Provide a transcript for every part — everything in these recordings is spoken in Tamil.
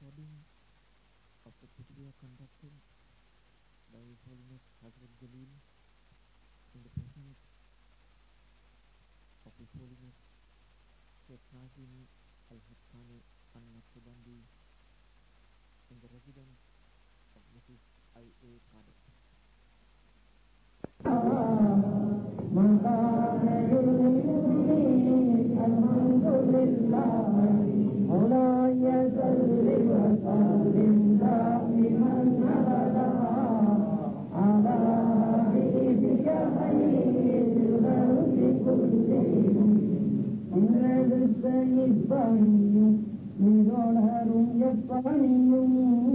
recording of the Qutbiyya conducted by His Holiness Hazrat Jalil in the presence of His Holiness Sheikh Nazim Al-Haqqani Al-Naqshbandi in the residence of Mrs. I.A. Khalid. من كان يريد الحمد لله مولاي صل وسلم دائما ابدا على حبيبك خير الخلق كلهم ഇന്നടുത്ത ഇപ്പണിയും നിരോടറും എപ്പണിയും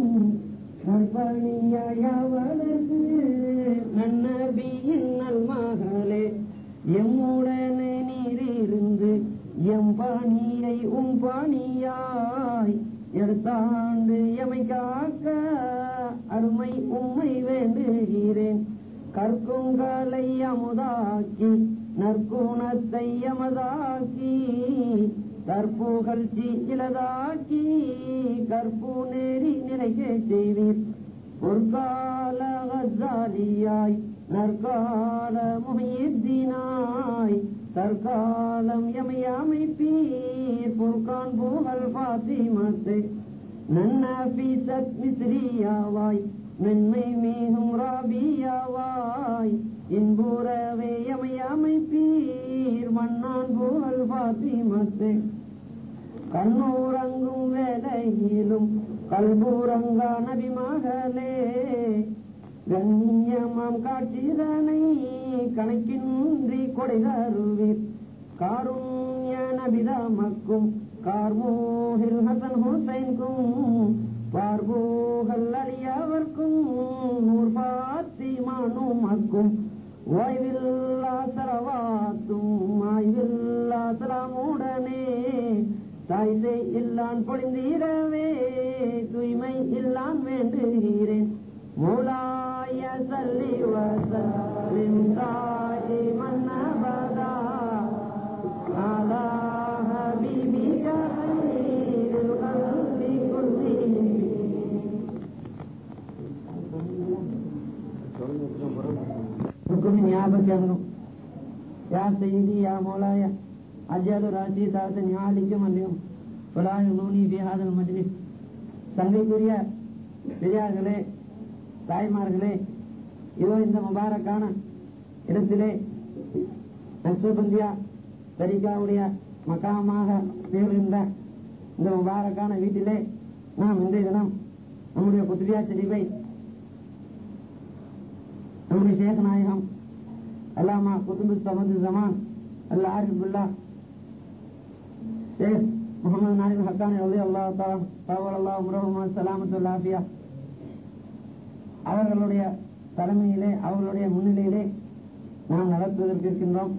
கற்பணியாயவனுக்கு நன்னபியின் மகளே எம்முடனே நீரிருந்து எம் பணியை உம் பணியாய் எடுத்தாண்டு எமை காக்க அருமை உம்மை வேண்டுகிறேன் கற்குங்களை அமுதாக்கி நற்குணத்தை எமதாக்கி கற்புகழ்ச்சி இலதாக்கி கற்பு நெறி நிலைக்க செய்வீர் பொற்கால கசாலியாய் நற்கால முகையினாய் தற்காலம் எமையமைப்பீர் பொற்கான் புகழ் பாத்திமத்தை நன்னபிசத் மிஸ்ரியாவாய் நன்மை மிகும் ராபியாவாய் இன்புறவே எமையமைப்பீர் மன்னான் புகழ் பாத்திமத்தை கண்ணூரங்கும் வேலையிலும் கல்பூரங்கா நபி மகளே கண்ணியமாம் காட்சிதனை கணக்கின்றி கொடை தருவீர் காருண்ய நபிதமக்கும் கார்மோகில் ஹசன் ஹுசைன்கும் பார்போகல் அடியவர்க்கும் நூர் பாத்திமானுமக்கும் ஓய்வில்லா செலவாத்தும் ஆய்வில்லா செலமுடனே தாய்சை இல்லான் பொழிந்தீரவே தூய்மை இல்லான் வேண்டுகிறேன் மூலாய சல்லி வசலின் தாய் மன்னபதா على حبيبك خير الخلق كلهم حكم ஞாபகம் இருக்கணும் யா செய்தி யா மோலாய அஜாது ராசி தாசன் யாழிக்கும் அல்லையும் புலாய நூனி பிஹாதல் மஜ்லிஸ் சங்கைக்குரிய பெரியார்களே தாய்மார்களே இதோ இந்த முபாரக்கான இடத்திலே நக்சபந்தியா தரிகாவுடைய மக்காமாக திகழ்கின்ற இந்த முபாரக்கான வீட்டிலே நாம் இன்றைய தினம் நம்முடைய குத்பியா செடிவை நம்முடைய சேக நாயகம் அல்லாமா குதுபு சமது ஜமான் அல்ல ஆரிஃபுல்லா ஷேக் முகமது நாயிக் ஹக்கானி அலி அல்லா தாவல் அல்லா முரஹமான் சலாமத்துல் ஆஃபியா அவர்களுடைய தலைமையிலே அவர்களுடைய முன்னிலையிலே நாம் நடத்துவதற்கு இருக்கின்றோம்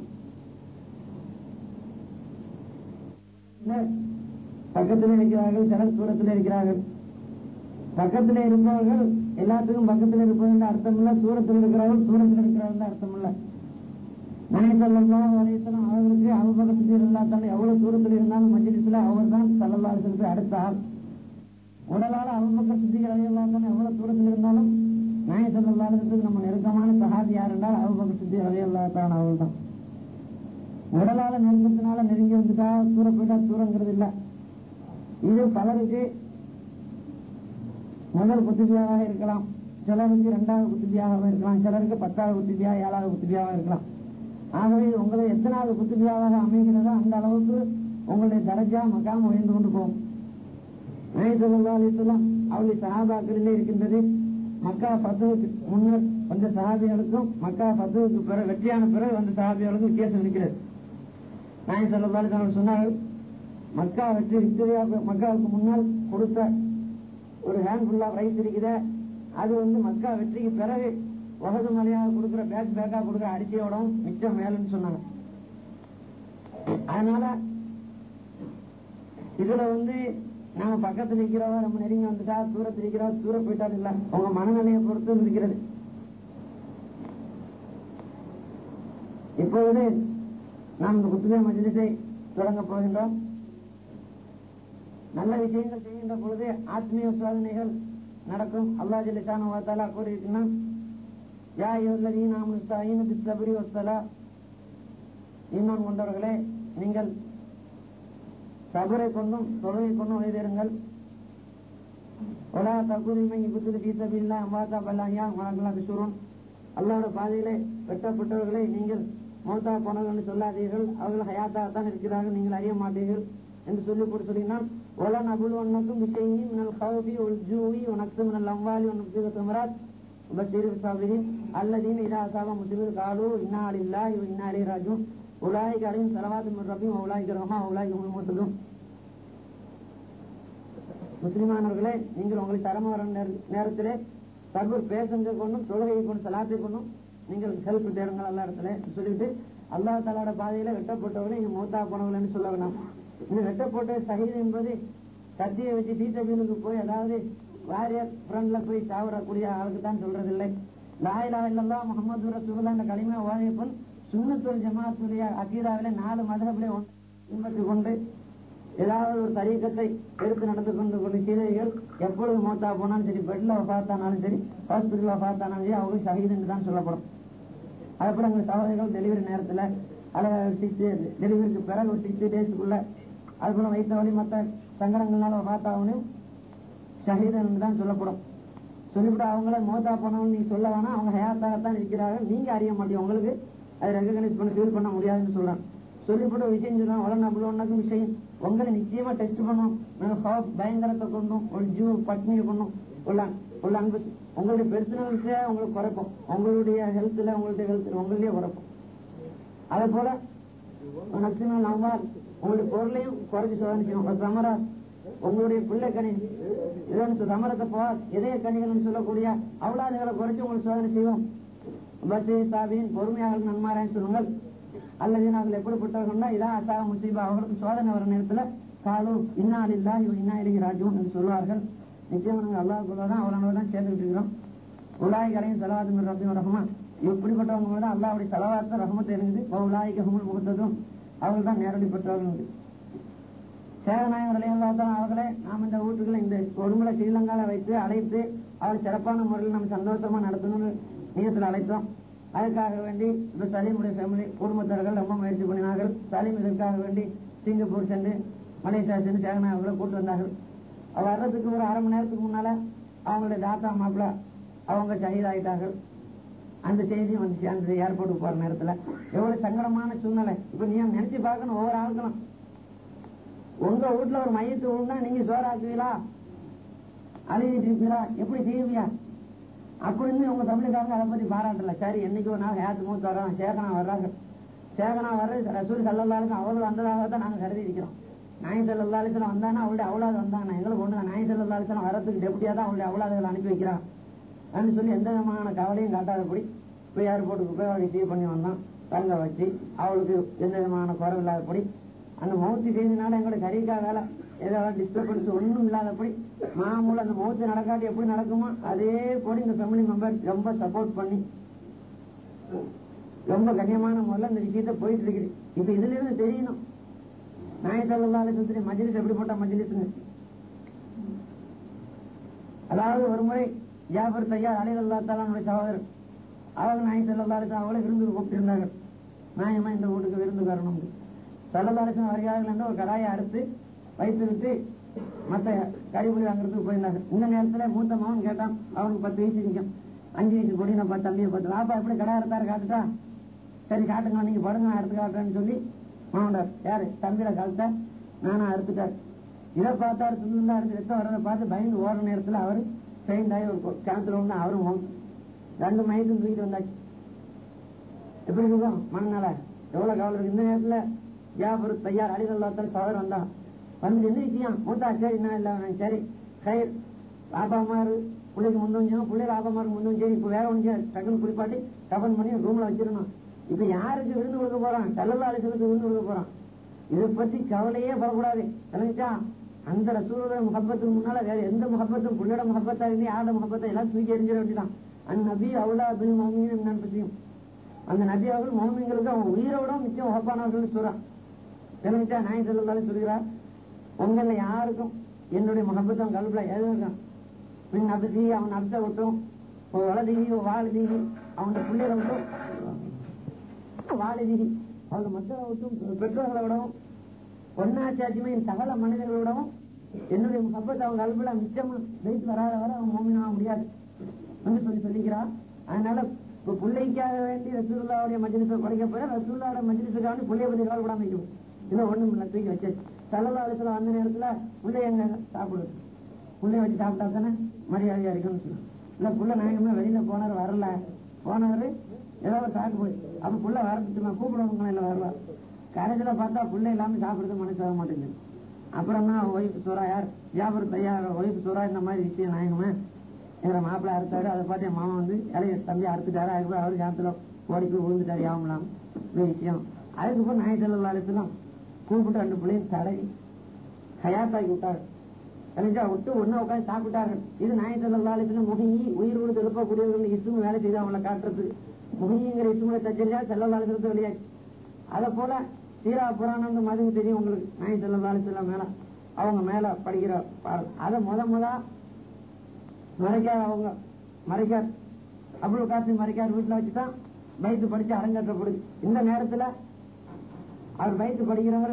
பக்கத்தில் இருக்கிறார்கள் சிலர் தூரத்தில் இருக்கிறார்கள் பக்கத்தில் இருப்பவர்கள் எல்லாத்துக்கும் பக்கத்தில் இருப்பது அர்த்தம் இல்ல தூரத்தில் இருக்கிறவர்கள் தூரத்தில் இருக்கிறவர்கள் அர்த்தம் இல்ல மனைசல்லாம் வலையத்தனம் அவர்களுக்கு அவபகத்தில் இருந்தால் தானே எவ்வளவு தூரத்தில் இருந்தாலும் மஜ்லிஸ்ல அவர் தான் சல்லல்லாசனுக்கு அடுத்த ஆள் உடலால அவபக்க சித்திகள் அதையெல்லாம் தானே எவ்வளவு தூரத்தில் இருந்தாலும் நாய சல்லல்லாசனுக்கு நம்ம நெருக்கமான சகாதி யார் என்றால் அவபக்க சித்தி அதையெல்லாம் அவள் தான் உடலால நெருங்கத்தினால நெருங்கி வந்துட்டா தூர போயிட்டா தூரங்கிறது இல்ல இது பலருக்கு முதல் குத்துபியாக இருக்கலாம் சிலருக்கு இரண்டாவது குத்துபியாக இருக்கலாம் சிலருக்கு பத்தாவது குத்துபியா ஏழாவது குத்துபியாக இருக்கலாம் ஆகவே இது உங்களை எத்தனாவது குத்துபியாவாக அமைகிறதோ அந்த அளவுக்கு உங்களுடைய தரஜா மக்காம உயர்ந்து கொண்டு போகும் நயசல்லாம் அவளுடைய சகாபாக்களிலே இருக்கின்றது மக்கா பத்துவுக்கு முன்னர் வந்த சகாபிகளுக்கும் மக்கா பத்துவுக்கு பிறகு வெற்றியான பிறகு வந்த சகாபிகளுக்கும் வித்தியாசம் இருக்கிறது நாயன் சொல்லி அவர் சொன்னார்கள் மக்கா வெற்றி விக்டோரியா மக்காவுக்கு முன்னால் கொடுத்த ஒரு ஹேண்ட் ஃபுல்லா ரைஸ் இருக்குத அது வந்து மக்கா வெற்றிக்கு பிறகு உலக மலையாக கொடுக்குற பேக் பேக்கா கொடுக்குற அரிசியோடவும் மிச்சம் மேலன்னு சொன்னாங்க அதனால இதுல வந்து நாம பக்கத்துல இருக்கிறவா நம்ம நெருங்கி வந்துட்டா தூரத்தில் இருக்கிறா தூர போயிட்டா இல்ல உங்க மனநிலையை பொறுத்து இருக்கிறது இப்பொழுது நாம் இந்த குத்துபே மஜ்லிஸை தொடங்க போகின்றோம் நல்ல விஷயங்கள் செய்கின்ற பொழுது ஆத்மீய சோதனைகள் நடக்கும் அல்லாஹ் ஜல்லிசான வாத்தாலா கூறியிருக்கிறான் யா யுவல்லதி நாம் முஸ்தாயின் பிஸ்தபரி வஸ்தலா ஈமான் கொண்டவர்களே நீங்கள் சபரை கொண்டும் தொழுகை கொண்டும் வைத்திருங்கள் ஒலா தகுதிமை இபுத்து பீசபில்லா அம்பாத்தா பல்லாயா வணக்கலாம் கிஷோரன் அல்லாவோட பாதையிலே வெட்டப்பட்டவர்களை நீங்கள் மௌத்தா போனவர்கள் சொல்லாதீர்கள் அவர்கள் ஹயாத்தா தான் இருக்கிறார்கள் நீங்கள் அறிய மாட்டீர்கள் என்று சொல்லி போட்டு சொல்லினால் ஒல நபுல் ஒன்னக்கும் விஷயி மினல் ஹவுபி ஒல் ஜூவி உனக்கு மினல் அம்வாலி உனக்கு தமராத் உபசீர் சாபிரின் அல்லதீன் இதா அசாபா முஸ்லிம் காலு இன்னா அலில்லா இவ் இன்னா அலி ராஜும் உலாய்க்கு அலையும் சலவாத்து முர்ரபியும் உலாய்க்கு ரஹமா உலாய்க்கு உங்கள் முத்ததும் முஸ்லிமானவர்களே நீங்கள் உங்களுக்கு தரமா வர நேர- நேரத்திலே சர்வர் பேசுங்க கொண்டும் தொழுகையை கொண்டு சலாத்தை கொண்டும் நீங்கள் ஹெல்ப் தேடுங்கள் எல்லா இடத்துல சொல்லிட்டு அல்லாஹ் தாலாவோட பாதையில வெட்டப்பட்டவர்கள் இங்க மூத்தா போனவர்கள் சொல்ல வேணாம் இந்த வெட்டப்பட்ட சகிது என்பது கத்தியை வச்சு தீத்தபீனுக்கு போய் அதாவது வாரியர் ஃப்ரண்ட்ல போய் சாவரக்கூடிய ஆளுக்கு தான் சொல்றது இல்லை லாயிலா இல்லல்லா முகமது ரசூல்லா இந்த களிமை ஓதையப்பன் சுண்ணத்துல் ஜமாத்துடைய அகீதாவிலே நாலு மதகபிலே பின்பற்றி கொண்டு ஏதாவது ஒரு தரீக்கத்தை எடுத்து நடந்து கொண்டு கொண்டு சீதைகள் எப்பொழுது மூத்தா போனாலும் சரி பெட்ல பார்த்தானாலும் சரி ஹாஸ்பிட்டல்ல பார்த்தானாலும் சரி அவங்களுக்கு ஷஹீதுன்னு தான் சொல்லப்படும் அதுபோல எங்க சகோதரிகள் டெலிவரி நேரத்துல அல்ல சிக்ஸ் டெலிவரிக்கு பிறகு ஒரு சிக்ஸ்டி டேஸ்க்குள்ள அது போல வைத்த வழி மற்ற சங்கடங்கள்னால பார்த்தாவனையும் ஷஹீதன் தான் சொல்லப்படும் சொல்லிவிட்டு அவங்கள மோதா போனவங்க நீங்க சொல்ல வேணாம் அவங்க ஹயாத்தாகத்தான் இருக்கிறார்கள் நீங்க அறிய மாட்டீங்க உங்களுக்கு அதை ரெகனைஸ் பண்ண ஃபீல் பண்ண முடியாதுன்னு சொல்றான் சொல்லிவிட்டு ஒரு விஷயம் சொல்றான் உடனே அப்படி ஒன்றாக்கும் விஷயம் உங்களை நிச்சயமா டெஸ்ட் பண்ணும் நாங்க ஹாப் பயங்கரத்தை கொண்டும் ஒரு ஜூ பட்னியை கொண்டும் உள்ள உள்ள அன்பு உங்களுடைய பெர்சனல்ஸே உங்களுக்கு குறைப்போம் உங்களுடைய ஹெல்த்ல உங்களுடைய ஹெல்த் உங்களுடைய குறைப்போம் அதே போல நக்சிமல் நவ்வால் உங்களுடைய பொருளையும் குறைச்சு சோதனை செய்யும் சமரா உங்களுடைய பிள்ளை கனி இதன் சமரத்தை போல் இதய கனிகள் சொல்லக்கூடிய அவ்வளாதுகளை குறைச்சு உங்களுக்கு சோதனை செய்வோம் பஸ் சாபியின் பொறுமையாக நன்மாராயன்னு சொல்லுங்கள் அல்லது நாங்கள் எப்படிப்பட்டவர்கள்னா இதான் அசாக முசீபா அவர்களுக்கு சோதனை வர நேரத்துல காலு இன்னா இல்லா இவன் இன்னா இலகி ராஜுவும் என்று சொல்வார்கள் நிச்சயம் நாங்கள் அல்லாஹ் கூட தான் அவரோட தான் சேர்ந்துட்டு இருக்கிறோம் உலாய் கரையும் செலவாத்து ரப்பியும் ரஹ்மா இப்படிப்பட்டவங்க தான் அல்லாவுடைய செலவாத்த ரஹமத்தை இருக்குது உலாய்க்கு ஹுமுல் முகத்ததும் அவர்கள் தான் நேரடி பெற்றவர்கள் சேகநாயகம் விளையாண்டாத்தான் அவர்களே நாம் இந்த வீட்டுக்குள்ள இந்த ஒருமுறை ஸ்ரீலங்கால வைத்து அழைத்து அவர் சிறப்பான முறையில் நம்ம சந்தோஷமா நடத்தணும்னு நீயத்தில் அழைத்தோம் அதுக்காக வேண்டி இந்த சலீமுடைய ஃபேமிலி குடும்பத்தார்கள் ரொம்ப முயற்சி பண்ணினார்கள் சலீம் இதற்காக வேண்டி சிங்கப்பூர் சென்று மலேசியா சென்று சேகநாயகங்களை கூட்டு வந்தார்கள் அவர் வர்றதுக்கு ஒரு அரை மணி நேரத்துக்கு முன்னால அவங்களுடைய தாத்தா மாப்பிள்ள அவங்க ஷஹீதாயிட்டார்கள் அந்த செய்தியும் வந்துச்சு அந்த ஏர்போர்ட்டுக்கு போற நேரத்துல எவ்வளவு சங்கடமான சூழ்நிலை இப்ப நீங்க நினைச்சு பார்க்கணும் ஒவ்வொரு ஆளுக்கணும் உங்க வீட்டுல ஒரு மையத்து விழுந்தா நீங்க சோறாக்குவீங்களா அழுகிட்டு இருக்கீங்களா எப்படி செய்வீங்க அப்படின்னு உங்க தமிழுக்காரங்க அதை பத்தி பாராட்டல சரி என்னைக்கு ஒரு நாள் ஹேத்து மூத்து வர்றாங்க சேகனா வர்றாங்க சேகனா வர்றது ரசூல் சல்லல்லாலுக்கு அவர்கள் வந்ததாக தான் நாங்க கருதி இருக்கிறோம் நாய் செல்லாலுக்கு வந்தானா அவளுடைய அவ்வளவு வந்தாங்க எங்களுக்கு ஒண்ணு நாய் செல்லாலுக்கு வரத்துக்கு டெப்டியா தான் அவளுடைய அவ்வளவுகளை அனுப்பி வைக்கிறான் அப்படின்னு சொல்லி எந்த விதமான கவலையும் காட்டாதபடி போய் ஏர்போர்ட்டுக்கு போய் அவளை ரிசீவ் பண்ணி வந்தான் தங்க வச்சு அவளுக்கு எந்த விதமான குறை இல்லாதபடி அந்த மௌத்து செய்தனால எங்களுடைய கரிக்கா வேலை ஏதாவது டிஸ்டர்பன்ஸ் ஒண்ணும் இல்லாதபடி மாமூல அந்த மௌத்து நடக்காட்டி எப்படி நடக்குமோ அதே போல இந்த ஃபேமிலி மெம்பர்ஸ் ரொம்ப சப்போர்ட் பண்ணி ரொம்ப கண்ணியமான முறையில் இந்த விஷயத்த போயிட்டு இருக்குது இப்ப இதுல இருந்து தெரியணும் நாயத்தல்லாலே சுத்திரி மஜ்லிஸ் எப்படிப்பட்ட மஜ்லிஸ்னு அதாவது ஒரு முறை ஜாபர் தையார் அலி அல்லா தாலானுடைய சகோதரர் அவங்க நாய் செல்லல்லாருக்கு அவளை விருந்துக்கு கூப்பிட்டிருந்தார்கள் நாயமா இந்த வீட்டுக்கு விருந்து வரணும் செல்லல்லாருக்கும் வருகிறார்கள் என்று ஒரு கடாயை அறுத்து வைத்து விட்டு மற்ற கறிபுடி வாங்குறதுக்கு போயிருந்தாங்க இந்த நேரத்துல மூத்த மகன் கேட்டான் அவனுக்கு பத்து வயசு நிற்கும் அஞ்சு வயசு பொடி நான் பார்த்து தம்பியை பார்த்து வாப்பா எப்படி கடை அறுத்தாரு காட்டுட்டா சரி காட்டுங்க நீங்க படுங்க நான் அறுத்து காட்டுறேன்னு சொல்லி மாவண்டார் யாரு தம்பியில கழுத்த நானா அறுத்துட்டார் இதை பார்த்தாரு துண்டு அறுத்து ரத்தம் வர்றதை பார்த்து பயந்து ஓடுற நேரத்துல அவரு பெயிண்ட் ஆகி ஒரு கிணத்துல ஒண்ணு அவரும் மௌன். ரெண்டு மைக்கும் தூக்கிட்டு வந்தாச்சு எப்படி இருக்கும் மனநல எவ்வளவு கவலை இருக்கு இந்த நேரத்துல ஜாபர் தையார் அடிகல்லாத்தால் சவர் வந்தான் வந்து என்ன விஷயம் மூத்தா சரி நான் இல்ல நான் சரி கயிர் ஆபாமாரு பிள்ளைக்கு முந்தோஞ்சும் பிள்ளைகள் ஆபாமாருக்கு முந்தோம் சரி இப்ப வேற ஒன்று டக்குன்னு குளிப்பாட்டி கபன் பண்ணி ரூம்ல வச்சிடணும் இப்ப யாருக்கு விருந்து கொடுக்க போறான் கல்லல்லா அலிசலுக்கு விருந்து கொடுக்க போறான் இதை பத்தி கவலையே படக்கூடாது நினைச்சா அந்த ரசூலோட முகப்பத்துக்கு முன்னால வேற எந்த முகப்பத்தும் புள்ளோட முகப்பத்தா இருந்து யாரோட முகப்பத்தா எல்லாம் தூக்கி எறிஞ்சிட வேண்டியதான் அந்த நபி அவ்வளோ பின் மௌமியும் நினைப்பதையும் அந்த நபி அவர்கள் மௌமிங்களுக்கு அவன் உயிரை விட மிச்சம் உகப்பானவர்கள் சொல்றான் நினைச்சா நாய் செல்லாலும் சொல்கிறார் உங்கள யாருக்கும் என்னுடைய முகப்பத்தம் கல்புல எதுவும் பின் அபிசி அவன் அப்த விட்டும் ஒரு வலதிகி ஒரு வாழுதிகி அவனுடைய பிள்ளைகளை விட்டும் வாழுதிகி அவங்க மக்களை விட்டும் பெற்றோர்களை விடவும் ஒன்னாச்சாச்சுமே சகல மனிதர்களை விடவும் என்னுடைய முகப்பத்தை அவங்க கல்புல மிச்சம் வைத்து வராத வரை அவன் மோமினாக முடியாது என்று சொல்லி சொல்லிக்கிறான் அதனால இப்ப பிள்ளைக்காக வேண்டி ரசூல்லாவுடைய மஜ்லிஸை படிக்க போற ரசூல்லாவோட மஜ்லிஸுக்காக வேண்டி பிள்ளைய பத்தி கவலைப்படாம வைக்கணும் இல்லை ஒண்ணும் இல்லை தூக்கி வச்சாச்சு சல்லல்லா அலிஸ்லாம் அந்த நேரத்துல பிள்ளை எங்க சாப்பிடுது புள்ளைய வச்சு சாப்பிட்டா தானே மரியாதையா இருக்குன்னு சொல்லணும் இல்ல புள்ள நாயகமே வெளியில போனவர் வரல போனவர் ஏதோ ஒரு சாக்கு போய் அப்ப புள்ள வரட்டுமா கூப்பிடுவாங்க இல்ல வரல கடைசியில பார்த்தா புள்ள இல்லாம சாப்பிடுறது மனசு வர மாட்டேங்குது அப்புறம் தான் ஒய்ஃப் சூறா யார் வியாபாரம் தயார் ஒய்ஃப் சூறா இந்த மாதிரி விஷயம் நாயகமே எங்களை மாப்பிள்ளை அறுத்தாரு அதை பார்த்து என் மாமா வந்து இலைய தம்பி அறுத்துட்டாரு அதுக்கப்புறம் அவர் ஞாபகத்துல ஓடி போய் விழுந்துட்டாரு யாவலாம் இந்த விஷயம் அதுக்கப்புறம் ஞாயிற்றுல அழைத்துலாம் கூப்பிட்டு ரெண்டு பிள்ளையும் தடவி ஹயாத்தாக்கி விட்டாரு கலைஞ்சா விட்டு ஒண்ணு உட்காந்து சாப்பிட்டார்கள் இது ஞாயிற்றுல முகியி உயிர் கொடுத்து எழுப்பக்கூடியவர்கள் இசுமு வேலை செய்து அவங்களை காட்டுறதுக்கு முகிங்கிற இசுமுறை தச்சரியா செல்லலாளுக்கு வெளியாச்சு அதை போல சீரா புராணம் மதுக்கு தெரியும் உங்களுக்கு ஞாயிற்றுல மேல அவங்க மேல படிக்கிற பாடல் அதை முத முத மறைக்கார் அவங்க மறைக்கார் அப்துல் காசிம் மறைக்கார் வீட்டுல வச்சுதான் பைத்து படிச்சு அரங்கேற்றப்படுது இந்த நேரத்துல அவர் பைத்து படிக்கிறவர்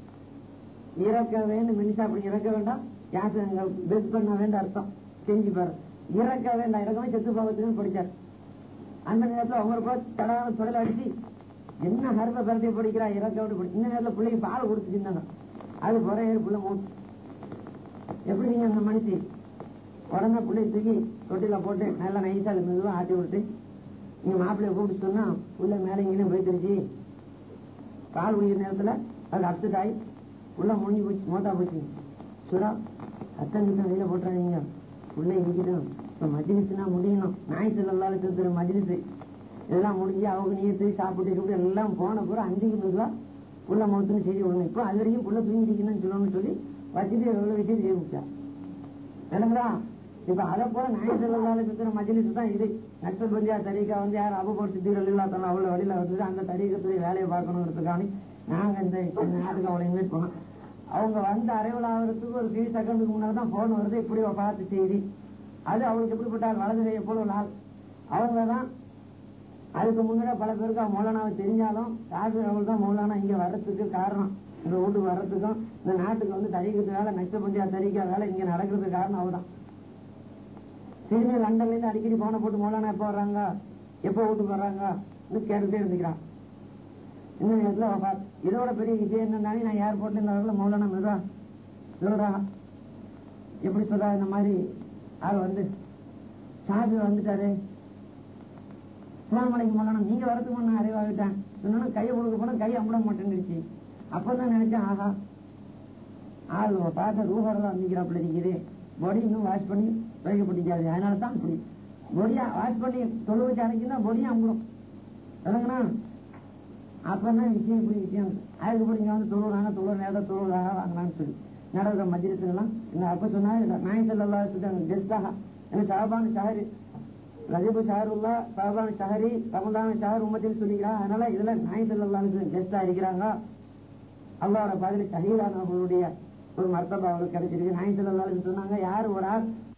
இறக்க வேண்டும் மினிசா அப்படி இறக்க வேண்டாம் யாசகங்கள் பெஸ் பண்ண வேண்டாம் அர்த்தம் செஞ்சு பாரு இறக்க வேண்டாம் இறக்கவே செத்து போகிறதுக்கு படிச்சார் அந்த நேரத்துல அவங்க கூட தடான தொழில் அடிச்சு என்ன ஹர்ப கருத்தை படிக்கிறா இறக்க விட்டு படி இந்த நேரத்துல பிள்ளைக்கு பால் கொடுத்துருந்தாங்க அது குறைய புள்ள மூச்சு எப்படி நீங்க அந்த மனுஷி உடனே பிள்ளை தூக்கி தொட்டில போட்டு நல்லா நைஸா மெதுவா ஆட்டி விட்டு நீங்க மாப்பிள்ளைய கூப்பிட்டு சொன்னா உள்ள மேல இங்கேயும் போயிட்டுருச்சு பால் குடிக்கிற நேரத்துல அது அப்செட் ஆகி உள்ள முடிஞ்சு போச்சு மோத்தா போச்சு சுரா அத்தனை நிமிஷம் வெளியில போட்டுறாதீங்க உள்ள இடிக்கணும் இப்ப மஜ்லிஸ்னா முடியணும் ஞாயிற்று நல்லால திருத்துற மஜ்லிஸ் இதெல்லாம் முடிஞ்சு அவங்க நீர்த்து சாப்பிட்டு இப்படி எல்லாம் போன பூரா அஞ்சுக்கு மெதுவா உள்ள மௌத்துன்னு செய்தி விடணும் இப்போ அது வரைக்கும் உள்ள தூங்கிடிக்கணும்னு சொல்லணும்னு சொல்லி வச்சுட்டு எவ்வளவு விஷயம் செய்ய முடிச்சா விளங்குதா இப்ப அதை போல ஞாயிற்றுல சுத்தின மஜ்லிஸ் தான் இது நக்சல் பந்தியா தரீக்கா வந்து யார் அபபோட் சித்திகள் இல்லாதனால அவ்வளவு வழியில வந்து அந்த தரீக்கத்துடைய வேலையை பார்க்கணுங்கிறதுக்காண்டி நாங்க இந்த இந்த நாட்டுக்கு அவளை இன்வைட் பண்ணோம் அவங்க வந்து அரைவல் ஆகிறதுக்கு ஒரு ஃபியூ செகண்டுக்கு முன்னாடி தான் போன் வருது இப்படி அவ பார்த்து செய்தி அது அவளுக்கு எப்படிப்பட்ட ஆள் வலது கையை போல ஒரு ஆள் அவங்க தான் அதுக்கு முன்னாடி பல பேருக்கு அவன் மௌலானாவை தெரிஞ்சாலும் காசு அவள் தான் மௌலானா இங்க வர்றதுக்கு காரணம் இந்த வீட்டுக்கு வர்றதுக்கும் இந்த நாட்டுக்கு வந்து தரிக்கிறது வேலை நெக்ஸ்ட் பந்தியா தரிக்கா வேலை இங்க நடக்கிறதுக்கு காரணம் அவதான் திரும்பி லண்டன்ல இருந்து அடிக்கடி போன போட்டு மௌலானா எப்போ வர்றாங்க எப்போ வீட்டுக்கு வர்றாங்க கேட்டுட்டே இருந்துக்கிறான் இந்த நேரத்துல வஃபாத். இதோட பெரிய விஷயம் என்னன்னாலே நான் ஏர்போர்ட்ல இருந்த வரல மௌலானா மெதுவா சொல்றா எப்படி சொல்றா இந்த மாதிரி ஆள் வந்து சாபி வந்துட்டாரு இஸ்லாம் மலைக்கு மௌலானா நீங்க வரதுக்கு முன்ன அறிவாகிட்டேன் சொன்னா கையை கொடுக்க போனா கை அம்பிட மாட்டேன்னுச்சு அப்பதான் நினைச்சேன் ஆஹா ஆள் பார்த்த ரூபாடெல்லாம் வந்துக்கிறாப்புல இருக்குது பொடி இன்னும் வாஷ் பண்ணி வைக்கப்பட்டிருக்காது அதனால தான் அப்படி பொடியா வாஷ் பண்ணி தொழு வச்சு அடைக்கினா பொடியா அம்பிடும் விளங்குனா அப்பதான் விஷயம் இப்படி விஷயம் அதுக்கப்புறம் இங்க வந்து தொழுறாங்க தொழுற நேரத்தை தொழுவதாக வாங்கலாம்னு சொல்லி நடக்கிற மஜ்ஜிரத்துல எல்லாம் இந்த அப்ப சொன்னா நாயசல்லா ஜெஸ்டாக எனக்கு சாபான் ஷஹரி ரஜபு ஷஹருல்லா சாபான் ஷஹரி ரமதான ஷஹர் உம்மத்தின்னு சொல்லிக்கிறா அதனால இதுல நாயசல்லா ஜெஸ்டா இருக்கிறாங்க அல்லாவோட பதில் ஷஹீதானவர்களுடைய ஒரு மர்த்தபா அவருக்கு கிடைச்சிருக்கு நாயசல்லா சொன்னாங்க யார் ஒரு ஆள்